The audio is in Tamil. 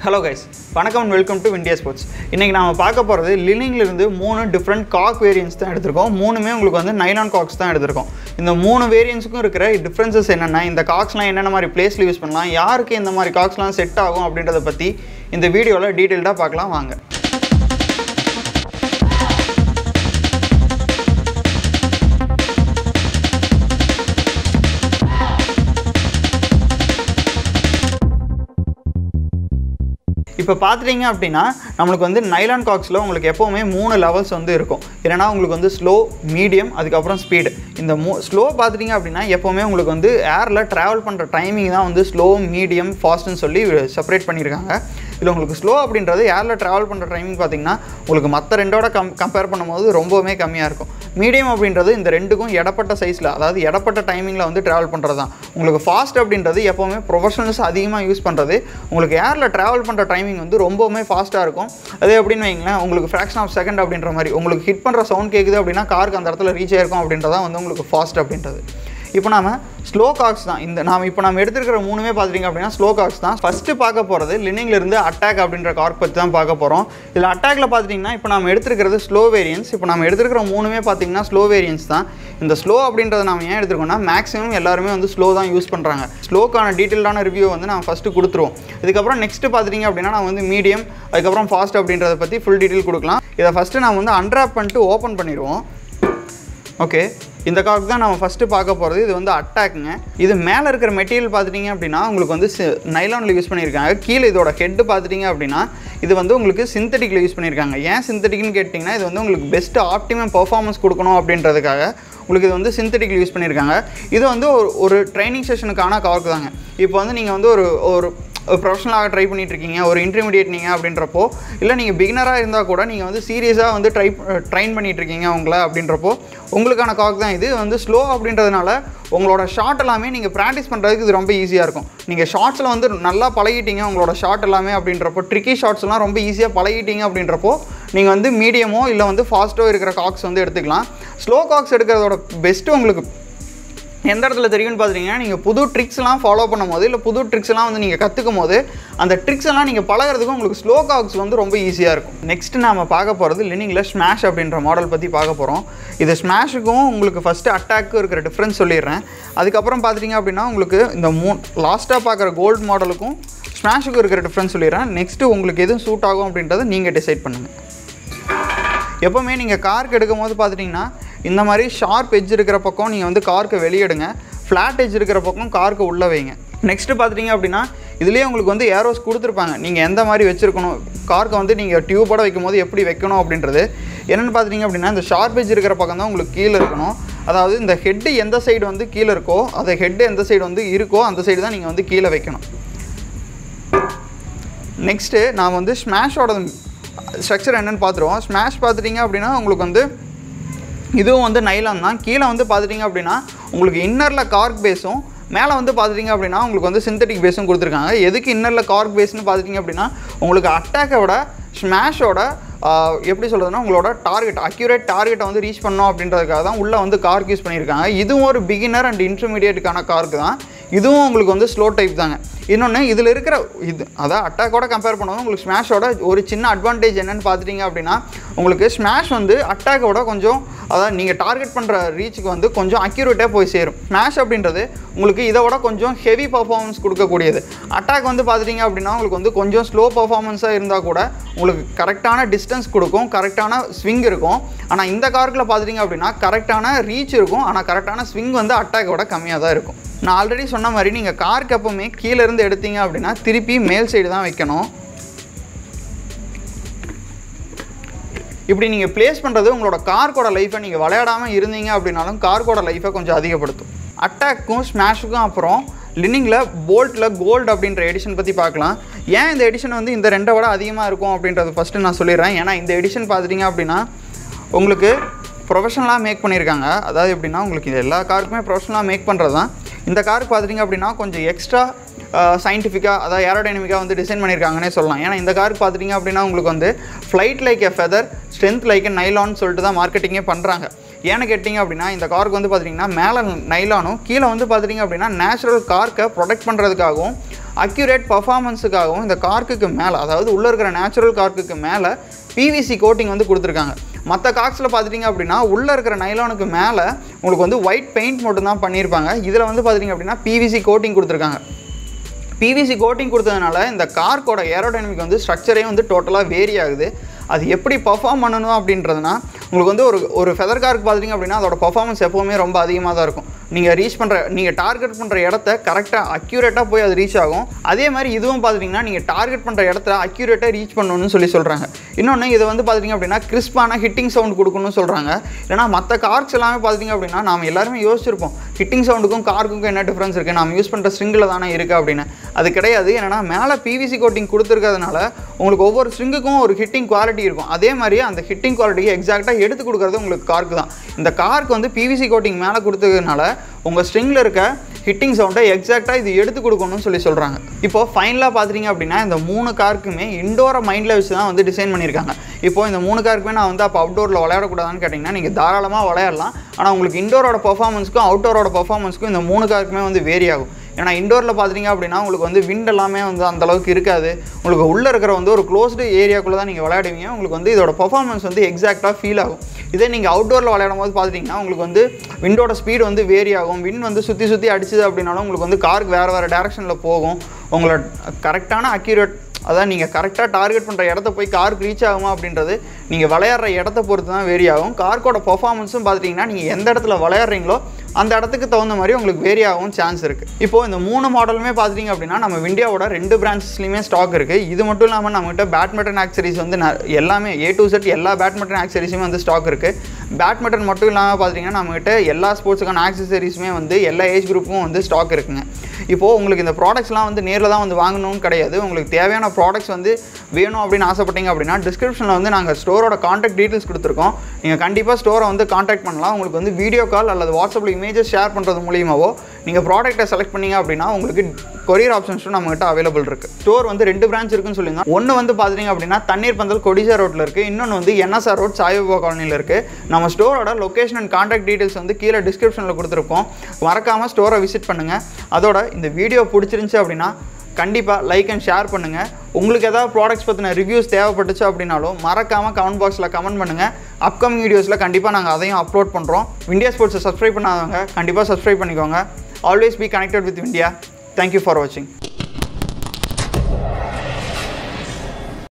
ஹலோ கைஸ் வணக்கம் and welcome to India sports இன்றைக்கி நாம பார்க்க போகிறது லினிங்லேருந்து மூணு டிஃப்ரெண்ட் காக் வேரியன்ஸ் தான் எடுத்திருக்கோம் மூணுமே உங்களுக்கு வந்து நைலான் காக்ஸ் தான் எடுத்திருக்கோம் இந்த மூணு வேரியன்ஸுக்கும் இருக்கிற டிஃப்ரென்சஸ் என்னென்ன இந்த காக்ஸ்லாம் என்னென்ன மாதிரி பிளேஸில் யூஸ் பண்ணலாம் யாருக்கு இந்த மாதிரி காக்ஸ்லாம் செட் ஆகும் அப்படின்றத பற்றி இந்த வீடியோவில் டீட்டெயில்டாக பார்க்கலாம் வாங்க இப்போ பார்த்துட்டிங்க அப்படின்னா நம்மளுக்கு வந்து நைலான் காக்ஸில் உங்களுக்கு எப்போவுமே மூணு லெவல்ஸ் வந்து இருக்கும் என்னன்னா உங்களுக்கு வந்து ஸ்லோ மீடியம் அதுக்கப்புறம் ஸ்பீடு இந்த மூ ஸ்லோ பார்த்துட்டிங்க அப்படின்னா எப்போவுமே உங்களுக்கு வந்து ஏரில் ட்ராவல் பண்ணுற டைமிங் தான் வந்து ஸ்லோ மீடியம் ஃபாஸ்ட்னு சொல்லி செப்பரேட் பண்ணியிருக்காங்க இதில் உங்களுக்கு ஸ்லோ அப்படின்றது ஏரில் ட்ராவல் பண்ணுற டைமிங் பார்த்தீங்கன்னா உங்களுக்கு மற்ற ரெண்டோட கம் கம்பேர் பண்ணும்போது ரொம்பவுமே கம்மியாக இருக்கும் மீடியம் அப்படின்றது இந்த ரெண்டுக்கும் இடப்பட்ட சைஸில் அதாவது இடப்பட்ட டைமிங்கில் வந்து ட்ராவல் பண்ணுறது தான் உங்களுக்கு ஃபாஸ்ட் அப்படின்றது எப்போவுமே ப்ரொஃபஷனல்ஸ் அதிகமாக யூஸ் பண்ணுறது உங்களுக்கு ஏரில் ட்ராவல் பண்ணுற டைமிங் வந்து ரொம்பவுமே ஃபாஸ்ட்டாக இருக்கும் அதே எப்படின்னு வைங்களேன் உங்களுக்கு ஃப்ராக்ஷன் ஆஃப் செகண்ட் அப்படின்ற மாதிரி உங்களுக்கு ஹிட் பண்ணுற சவுண்ட் கேட்குது அப்படின்னா காருக்கு அந்த இடத்துல ரீச் ஆயிருக்கும் அப்படின்றதான் வந்து உங்களுக்கு ஃபாஸ்ட் அப்படின்றது இப்போ நாம ஸ்லோ காக்ஸ் தான் இந்த நாம் இப்போ நம்ம எடுத்துருக்கிற மூணுமே பார்த்துட்டிங்க அப்படின்னா ஸ்லோ காக்ஸ் தான் ஃபஸ்ட்டு பார்க்க போகிறது லினிங்லேருந்து அட்டாக் அப்படின்ற கார்க் பற்றி தான் பார்க்க போகிறோம் இதில் அட்டாக்ல பார்த்துட்டிங்கன்னா இப்போ நம்ம எடுத்துருக்கிறது ஸ்லோ வேரியன்ஸ் இப்போ நம்ம எடுத்துருக்கிற மூணுமே பார்த்தீங்கன்னா ஸ்லோ வேரியன்ஸ் தான் இந்த ஸ்லோ அப்படின்றத நம்ம ஏன் எடுத்துருக்கோம்னா மேக்ஸிமம் எல்லாருமே வந்து ஸ்லோ தான் யூஸ் பண்ணுறாங்க ஸ்லோக்கான டீட்டெயிலான ரிவ்யூ வந்து நான் ஃபஸ்ட்டு கொடுத்துருவோம் இதுக்கப்புறம் நெக்ஸ்ட்டு பார்த்துட்டிங்க அப்படின்னா நான் வந்து மீடியம் அதுக்கப்புறம் ஃபாஸ்ட் அப்படின்றத பற்றி ஃபுல் டீட்டெயில் கொடுக்கலாம் இதை ஃபஸ்ட்டு நான் வந்து அன்ராப் பண்ணிட்டு ஓப்பன் பண்ணிடுவோம் ஓகே இந்த காக் தான் நம்ம ஃபஸ்ட்டு பார்க்க போகிறது இது வந்து அட்டாக்குங்க இது மேலே இருக்கிற மெட்டீரியல் பார்த்துட்டிங்க அப்படின்னா உங்களுக்கு வந்து நைலானில் யூஸ் பண்ணியிருக்காங்க கீழே இதோட ஹெட்டு பார்த்துட்டிங்க அப்படின்னா இது வந்து உங்களுக்கு சிந்தட்டிக்கில் யூஸ் பண்ணியிருக்காங்க ஏன் சிந்தட்டிக்னு கேட்டிங்கன்னா இது வந்து உங்களுக்கு பெஸ்ட் ஆப்டிமம் பர்ஃபார்மன்ஸ் கொடுக்கணும் அப்படின்றதுக்காக உங்களுக்கு இது வந்து சிந்தட்டிக்கில் யூஸ் பண்ணியிருக்காங்க இது வந்து ஒரு ஒரு ட்ரைனிங் செஷனுக்கான கார்க்கு தாங்க இப்போ வந்து நீங்கள் வந்து ஒரு ஒரு ப்ரொஃபஷனலாக ட்ரை பண்ணிட்டு இருக்கீங்க ஒரு இன்டர்மீடியட் நீங்கள் அப்படின்றப்போ இல்லை நீங்கள் பிகினராக இருந்தால் கூட நீங்கள் வந்து சீரியஸாக வந்து ட்ரை ட்ரைன் பண்ணிட்டு இருக்கீங்க உங்களை அப்படின்றப்போ உங்களுக்கான காக் தான் இது வந்து ஸ்லோ அப்படின்றதுனால உங்களோட ஷாட் எல்லாமே நீங்கள் ப்ராக்டிஸ் பண்ணுறதுக்கு இது ரொம்ப ஈஸியாக இருக்கும் நீங்கள் ஷார்ட்ஸில் வந்து நல்லா பழகிட்டீங்க உங்களோட ஷாட் எல்லாமே அப்படின்றப்போ ட்ரிக்கி ஷார்ட்ஸ்லாம் ரொம்ப ஈஸியாக பழகிட்டீங்க அப்படின்றப்போ நீங்கள் வந்து மீடியமோ இல்லை வந்து ஃபாஸ்ட்டோ இருக்கிற காக்ஸ் வந்து எடுத்துக்கலாம் ஸ்லோ காக்ஸ் எடுக்கிறதோட பெஸ்ட்டு உங்களுக்கு எந்த இடத்துல தெரியும்னு பார்த்தீங்கன்னா நீங்கள் புது ட்ரிக்ஸ்லாம் ஃபாலோ பண்ணும்போது இல்லை புது ட்ரிக்ஸ்லாம் வந்து நீங்கள் கற்றுக்கும் போது அந்த ட்ரிக்ஸ் எல்லாம் நீங்கள் பழகிறதுக்கு உங்களுக்கு ஸ்லோ காக்ஸ் வந்து ரொம்ப ஈஸியாக இருக்கும் நெக்ஸ்ட் நாம பார்க்க போகிறது லினிங்கில் ஸ்மாஷ் அப்படின்ற மாடல் பற்றி பார்க்க போகிறோம் இது ஸ்மாஷுக்கும் உங்களுக்கு ஃபஸ்ட்டு அட்டாக்கும் இருக்கிற டிஃப்ரென்ஸ் சொல்லிடுறேன் அதுக்கப்புறம் பார்த்துட்டிங்க அப்படின்னா உங்களுக்கு இந்த மூ லாஸ்ட்டாக பார்க்குற கோல்டு மாடலுக்கும் ஸ்மாஷுக்கும் இருக்கிற டிஃப்ரென்ஸ் சொல்லிடுறேன் நெக்ஸ்ட்டு உங்களுக்கு எதுவும் சூட் ஆகும் அப்படின்றத நீங்கள் டிசைட் பண்ணுங்கள் எப்போவுமே நீங்கள் கார்க்கு எடுக்கும் போது பார்த்துட்டிங்கன்னா இந்த மாதிரி ஷார்ப் எட்ஜ் இருக்கிற பக்கம் நீங்கள் வந்து கார்க்கு வெளியிடுங்க ஃப்ளாட் எட்ஜ் இருக்கிற பக்கம் கார்க்கு உள்ளே வைங்க நெக்ஸ்ட்டு பார்த்துட்டிங்க அப்படின்னா இதுலேயே உங்களுக்கு வந்து ஏரோஸ் கொடுத்துருப்பாங்க நீங்கள் எந்த மாதிரி வச்சுருக்கணும் கார்க்கை வந்து நீங்கள் டியூபோட வைக்கும் போது எப்படி வைக்கணும் அப்படின்றது என்னென்னு பார்த்துட்டிங்க அப்படின்னா இந்த ஷார்ப் எட்ஜ் இருக்கிற பக்கம் தான் உங்களுக்கு கீழே இருக்கணும் அதாவது இந்த ஹெட்டு எந்த சைடு வந்து கீழே இருக்கோ அந்த ஹெட்டு எந்த சைடு வந்து இருக்கோ அந்த சைடு தான் நீங்கள் வந்து கீழே வைக்கணும் நெக்ஸ்ட்டு நான் வந்து ஸ்மாஷோட ஸ்ட்ரக்சர் என்னென்னு பார்த்துருவோம் ஸ்மாஷ் பார்த்துட்டிங்க அப்படின்னா உங்களுக்கு வந்து இதுவும் வந்து நைலான் தான் கீழே வந்து பார்த்துட்டிங்க அப்படின்னா உங்களுக்கு இன்னரில் கார்க் பேஸும் மேலே வந்து பார்த்துட்டிங்க அப்படின்னா உங்களுக்கு வந்து சிந்தட்டிக் பேஸும் கொடுத்துருக்காங்க எதுக்கு இன்னரில் கார்க் பேஸ்னு பார்த்துட்டிங்க அப்படின்னா உங்களுக்கு அட்டாக்கை விட ஸ்மாஷோட எப்படி சொல்கிறதுனா உங்களோட டார்கெட் அக்யூரேட் டார்கெட்டை வந்து ரீச் பண்ணோம் அப்படின்றதுக்காக தான் உள்ளே வந்து கார்க் யூஸ் பண்ணியிருக்காங்க இதுவும் ஒரு பிகினர் அண்ட் இன்டர்மீடியேட்டுக்கான கார்க்கு தான் இதுவும் உங்களுக்கு வந்து ஸ்லோ டைப் தாங்க இன்னொன்று இதில் இருக்கிற இது அதான் அட்டாக்கோட கம்பேர் பண்ணும்போது உங்களுக்கு ஸ்மாஷோட ஒரு சின்ன அட்வான்டேஜ் என்னென்னு பார்த்துட்டிங்க அப்படின்னா உங்களுக்கு ஸ்மாஷ் வந்து அட்டாக்கோட கொஞ்சம் அதாவது நீங்கள் டார்கெட் பண்ணுற ரீச்சுக்கு வந்து கொஞ்சம் அக்யூரேட்டாக போய் சேரும் ஸ்மாஷ் அப்படின்றது உங்களுக்கு இதை விட கொஞ்சம் ஹெவி பர்ஃபார்மன்ஸ் கொடுக்கக்கூடியது அட்டாக் வந்து பார்த்துட்டிங்க அப்படின்னா உங்களுக்கு வந்து கொஞ்சம் ஸ்லோ பர்ஃபார்மன்ஸாக இருந்தால் கூட உங்களுக்கு கரெக்டான டிஸ்டன்ஸ் கொடுக்கும் கரெக்டான ஸ்விங் இருக்கும் ஆனால் இந்த கார்க்கில் பார்த்துட்டிங்க அப்படின்னா கரெக்டான ரீச் இருக்கும் ஆனால் கரெக்டான ஸ்விங் வந்து அட்டாக்கோட கம்மியாக தான் இருக்கும் நான் ஆல்ரெடி சொன்ன மாதிரி நீங்கள் கார்க்கு எப்போவுமே கீழே இருந்து எடுத்தீங்க அப்படின்னா திருப்பி மேல் சைடு தான் வைக்கணும் இப்படி நீங்கள் ப்ளேஸ் பண்ணுறது உங்களோட கார்க்கோட லைஃப்பை நீங்கள் விளையாடாமல் இருந்தீங்க அப்படின்னாலும் கார்க்கோட லைஃப்பை கொஞ்சம் அதிகப்படுத்தும் அட்டாக்கும் ஸ்மாஷுக்கும் அப்புறம் லினிங்கில் போல்ட்டில் கோல்டு அப்படின்ற எடிஷன் பற்றி பார்க்கலாம் ஏன் இந்த எடிஷன் வந்து இந்த ரெண்டை விட அதிகமாக இருக்கும் அப்படின்றது ஃபஸ்ட்டு நான் சொல்லிடுறேன் ஏன்னா இந்த எடிஷன் பார்த்துட்டிங்க அப்படின்னா உங்களுக்கு ப்ரொஃபஷனலாக மேக் பண்ணியிருக்காங்க அதாவது எப்படின்னா உங்களுக்கு இது எல்லா காருக்குமே ப்ரொஃபஷனலாக மேக் பண்ணுறது தான் இந்த காருக்கு பார்த்துட்டிங்க அப்படின்னா கொஞ்சம் எக்ஸ்ட்ரா சயின்டிஃபிக்காக அதாவது ஏரோடைனமிக்காக வந்து டிசைன் பண்ணியிருக்காங்கன்னே சொல்லலாம் ஏன்னா இந்த காருக்கு பார்த்துட்டிங்க அப்படின்னா உங்களுக்கு வந்து flight like a feather strength like a நைலான்னு சொல்லிட்டு தான் மார்க்கெட்டிங்கே பண்ணுறாங்க ஏன்னு கேட்டிங்க அப்படின்னா இந்த காருக்கு வந்து பார்த்திங்கன்னா மேலே நைலானும் கீழே வந்து பார்த்துட்டிங்க அப்படின்னா நேச்சுரல் கார்க்கை ப்ரொடெக்ட் பண்ணுறதுக்காகவும் அக்யூரேட் பர்ஃபார்மன்ஸுக்காகவும் இந்த கார்க்குக்கு மேலே அதாவது உள்ளே இருக்கிற நேச்சுரல் கார்க்குக்கு மேலே பிவிசி கோட்டிங் வந்து கொடுத்துருக்காங்க மற்ற காக்ஸில் பார்த்துட்டிங்க அப்படின்னா உள்ளே இருக்கிற நைலானுக்கு மேலே உங்களுக்கு வந்து ஒயிட் பெயிண்ட் மட்டும் தான் பண்ணியிருப்பாங்க இதில் வந்து பார்த்துட்டிங்க அப்படின்னா பிவிசி கோட்டிங் கொடுத்துருக்காங்க பிவிசி கோட்டிங் கொடுத்ததுனால இந்த கார்க்கோட ஏரோடைனமிக் வந்து ஸ்ட்ரக்சரே வந்து டோட்டலாக வேரி ஆகுது அது எப்படி பர்ஃபார்ம் பண்ணணும் அப்படின்றதுனா உங்களுக்கு வந்து ஒரு ஒரு ஃபெதர் காருக்கு பார்த்துட்டிங்க அப்படின்னா அதோட பர்ஃபார்மன்ஸ் எப்போவுமே ரொம்ப அதிகமாக தான் இருக்கும் நீங்கள் ரீச் பண்ணுற நீங்கள் டார்கெட் பண்ணுற இடத்த கரெக்டாக அக்யூரேட்டாக போய் அது ரீச் ஆகும் அதே மாதிரி இதுவும் பார்த்துட்டிங்கன்னா நீங்கள் டார்கெட் பண்ணுற இடத்துல அக்யூரேட்டாக ரீச் பண்ணணும்னு சொல்லி சொல்கிறாங்க இன்னொன்று இதை வந்து பார்த்துட்டிங்க அப்படின்னா கிறிஸ்பான ஹிட்டிங் சவுண்ட் கொடுக்கணும்னு சொல்கிறாங்க ஏன்னா மற்ற கார்ஸ் எல்லாமே பார்த்துட்டிங்க அப்படின்னா நாம் எல்லாருமே யோசிச்சிருப்போம் ஹிட்டிங் சவுண்டுக்கும் காருக்கும் என்ன டிஃப்ரென்ஸ் இருக்குது நம்ம யூஸ் பண்ணுற ஸ்ட்ரிங்கில் தானே இருக்குது அப்படின்னு அது கிடையாது ஏன்னா மேலே பிவிசி கோட்டிங் கொடுத்துருக்கிறதுனால உங்களுக்கு ஒவ்வொரு ஸ்ட்ரிங்குக்கும் ஒரு ஹிட்டிங் குவாலிட்டி இருக்கும் அதே மாதிரி அந்த ஹிட்டிங் குவாலிட்டியை எக்ஸாக்டாக எடுத்து கொடுக்குறது உங்களுக்கு காருக்கு தான் இந்த காருக்கு வந்து பிவிசி கோட்டிங் மேலே கொடுத்ததுனால உங்கள் ஸ்ட்ரிங்கில் இருக்க ஹிட்டிங் சவுண்டை எக்ஸாக்டாக இது எடுத்து கொடுக்கணும்னு சொல்லி சொல்கிறாங்க இப்போ ஃபைனலாக பார்த்துட்டிங்க அப்படின்னா இந்த மூணு காருக்குமே இண்டோரை மைண்டில் வச்சு தான் வந்து டிசைன் பண்ணியிருக்காங்க இப்போ இந்த மூணு காருக்குமே நான் வந்து அப்போ அவுட்டோரில் விளையாடக்கூடாதான்னு கேட்டிங்கன்னா நீங்கள் தாராளமாக விளையாடலாம் ஆனால் உங்களுக்கு இண்டோரோட பர்ஃபார்மன்ஸ்க்கும் அவுட்டோரோட பர்ஃபார்மன்ஸ்க்கும் இந்த மூணு காருக்குமே வந்து வேரி ஆகும் ஏன்னா இண்டோரில் பார்த்துட்டிங்க அப்படின்னா உங்களுக்கு வந்து விண்ட் எல்லாமே வந்து அந்த அளவுக்கு இருக்காது உங்களுக்கு உள்ளே இருக்கிற வந்து ஒரு க்ளோஸ்டு ஏரியாக்குள்ளே தான் நீங்கள் விளையாடுவீங்க உங்களுக்கு வந்து இதோட பர்ஃபார்மன்ஸ் வந்து எக்ஸாக்டாக ஃபீல் ஆகும் இதே நீங்கள் அவுட்டோரில் விளையாடும் போது பார்த்துட்டிங்கன்னா உங்களுக்கு வந்து விண்டோட ஸ்பீடு வந்து வேரி ஆகும் விண்ட் வந்து சுற்றி சுற்றி அடிச்சுது அப்படின்னாலும் உங்களுக்கு வந்து காருக்கு வேறு வேறு டேரெக்ஷனில் போகும் உங்களோட கரெக்டான அக்யூரேட் அதான் நீங்கள் கரெக்டாக டார்கெட் பண்ணுற இடத்த போய் காருக்கு ரீச் ஆகுமா அப்படின்றது நீங்கள் விளையாடுற இடத்த பொறுத்து தான் வேரி ஆகும் கார்க்கோட பர்ஃபார்மன்ஸும் பார்த்துட்டிங்கன்னா நீங்கள் எந்த இடத்துல விளையாடுறீங்களோ அந்த இடத்துக்கு தகுந்த மாதிரி உங்களுக்கு வேரி ஆகும் சான்ஸ் இருக்குது இப்போது இந்த மூணு மாடலுமே பார்த்துட்டிங்க அப்படின்னா நம்ம இந்தியாவோட ரெண்டு பிரான்ச்சஸ்லையுமே ஸ்டாக் இருக்குது இது மட்டும் இல்லாமல் நம்மகிட்ட பேட்மிண்டன் ஆக்சரிஸ் வந்து ந- எல்லாமே ஏ டு செட் எல்லா பேட்மிண்டன் ஆக்சரிஸுமே வந்து ஸ்டாக் இருக்குது பேட்மிண்டன் மட்டும் இல்லாமல் பார்த்துட்டிங்கன்னா நம்மகிட்ட எல்லா ஸ்போர்ட்ஸுக்கான ஆக்சசரிஸுமே வந்து எல்லா ஏஜ் குரூப்புக்கும் வந்து ஸ்டாக் இருக்குங்க இப்போது உங்களுக்கு இந்த ப்ராடக்ட்ஸ்லாம் வந்து நேரில் தான் வந்து வாங்கணும்னு கிடையாது உங்களுக்கு தேவையான ப்ராடக்ட்ஸ் வந்து வேணும் அப்படின்னு ஆசைப்பட்டீங்க அப்படின்னா டிஸ்கிரிப்ஷனில் வந்து நாங்கள் ஸ்டோரோட காண்டாக்ட் டீட்டெயில்ஸ் கொடுத்துருக்கோம் நீங்கள் கண்டிப்பாக ஸ்டோரை வந்து காண்டாக்ட் பண்ணலாம் உங்களுக்கு வந்து வீடியோ கால் அல்லது வாட்ஸ்அப்பில் இமேஜஸ் ஷேர் பண்ணுறது மூலியமாவோ நீங்கள் ப்ராடக்ட்டை செலக்ட் பண்ணீங்க அப்படின்னா உங்களுக்கு கொரியர் ஆப்ஷன்ஸும் நம்மகிட்ட அவைலபிள் இருக்குது ஸ்டோர் வந்து ரெண்டு பிரான்ச் இருக்குன்னு சொல்லியிருந்தோம் ஒன்று வந்து பார்த்துட்டிங்க அப்படின்னா தண்ணீர் பந்தல் கொடிசா ரோட்டில் இருக்குது இன்னொன்று வந்து என்எஸ்ஆர் ரோட் சாய்பாபா காலனியில் இருக்குது நம்ம ஸ்டோரோட லொகேஷன் அண்ட் காண்டாக்ட் டீட்டெயில்ஸ் வந்து கீழே டிஸ்கிரிப்ஷனில் கொடுத்துருப்போம் மறக்காமல் ஸ்டோரை விசிட் பண்ணுங்கள் அதோட இந்த வீடியோ பிடிச்சிருந்துச்சி அப்படின்னா கண்டிப்பாக லைக் அண்ட் ஷேர் பண்ணுங்கள் உங்களுக்கு ஏதாவது ப்ராடக்ட்ஸ் பற்றின ரிவ்யூஸ் தேவைப்பட்டுச்சு அப்படின்னாலும் மறக்காமல் கமெண்ட் பாக்ஸில் கமெண்ட் பண்ணுங்கள் அப்கமிங் வீடியோஸில் கண்டிப்பாக நாங்கள் அதையும் அப்லோட் பண்ணுறோம் இந்தியா ஸ்போர்ட்ஸை சப்ஸ்கிரைப் பண்ணாதவங்க கண்டிப்பாக சப்ஸ்கிரைப் பண்ணிக்கோங்க always be connected with India thank you for வாட்சிங்